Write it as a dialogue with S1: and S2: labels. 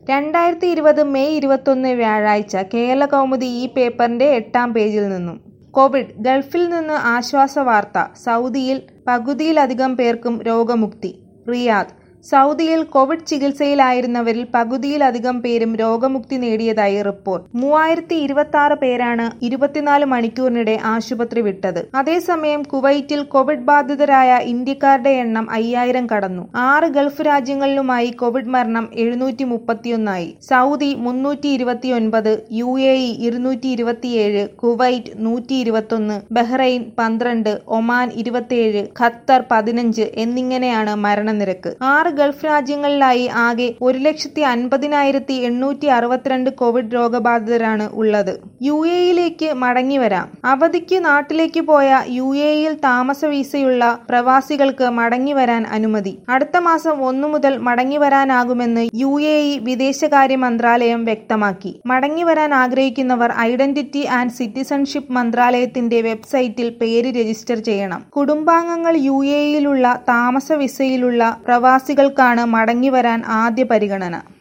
S1: രണ്ടായിരത്തി ഇരുപത് മെയ് ഇരുപത്തൊന്ന് വ്യാഴാഴ്ച കേരളകൗമുദി ഈ പേപ്പറിന്റെ എട്ടാം പേജിൽ നിന്നും കോവിഡ് ഗൾഫിൽ നിന്ന് ആശ്വാസ വാർത്ത സൗദിയിൽ പകുതിയിലധികം പേർക്കും രോഗമുക്തി റിയാദ് സൗദിയിൽ കോവിഡ് ചികിത്സയിലായിരുന്നവരിൽ പകുതിയിലധികം പേരും രോഗമുക്തി നേടിയതായി റിപ്പോർട്ട് മൂവായിരത്തി ഇരുപത്തി ആറ് പേരാണ് ഇരുപത്തിനാല് മണിക്കൂറിനിടെ ആശുപത്രി വിട്ടത് അതേസമയം കുവൈറ്റിൽ കോവിഡ് ബാധിതരായ ഇന്ത്യക്കാരുടെ എണ്ണം അയ്യായിരം കടന്നു ആറ് ഗൾഫ് രാജ്യങ്ങളിലുമായി കോവിഡ് മരണം എഴുന്നൂറ്റി മുപ്പത്തിയൊന്നായി സൗദി മുന്നൂറ്റി ഇരുപത്തിയൊൻപത് യു എ ഇ ഇരുന്നൂറ്റി ഇരുപത്തിയേഴ് കുവൈറ്റ് നൂറ്റി ഇരുപത്തൊന്ന് ബഹ്റൈൻ പന്ത്രണ്ട് ഒമാൻ ഇരുപത്തിയേഴ് ഖത്തർ പതിനഞ്ച് എന്നിങ്ങനെയാണ് മരണനിരക്ക് ആറ് ഗൾഫ് രാജ്യങ്ങളിലായി ആകെ ഒരു ലക്ഷത്തി അൻപതിനായിരത്തി എണ്ണൂറ്റി അറുപത്തിരണ്ട് കോവിഡ് രോഗബാധിതരാണ് ഉള്ളത് യു എയിലേക്ക് മടങ്ങിവരാം അവധിക്ക് നാട്ടിലേക്ക് പോയ യു എയിൽ താമസ വീസയുള്ള പ്രവാസികൾക്ക് മടങ്ങിവരാൻ അനുമതി അടുത്ത മാസം ഒന്നു മുതൽ മടങ്ങിവരാനാകുമെന്ന് യു എ ഇ വിദേശകാര്യ മന്ത്രാലയം വ്യക്തമാക്കി മടങ്ങിവരാൻ ആഗ്രഹിക്കുന്നവർ ഐഡന്റിറ്റി ആൻഡ് സിറ്റിസൺഷിപ്പ് മന്ത്രാലയത്തിന്റെ വെബ്സൈറ്റിൽ പേര് രജിസ്റ്റർ ചെയ്യണം കുടുംബാംഗങ്ങൾ യു എയിലുള്ള താമസ വിസയിലുള്ള പ്രവാസികൾക്കാണ് മടങ്ങിവരാൻ ആദ്യ പരിഗണന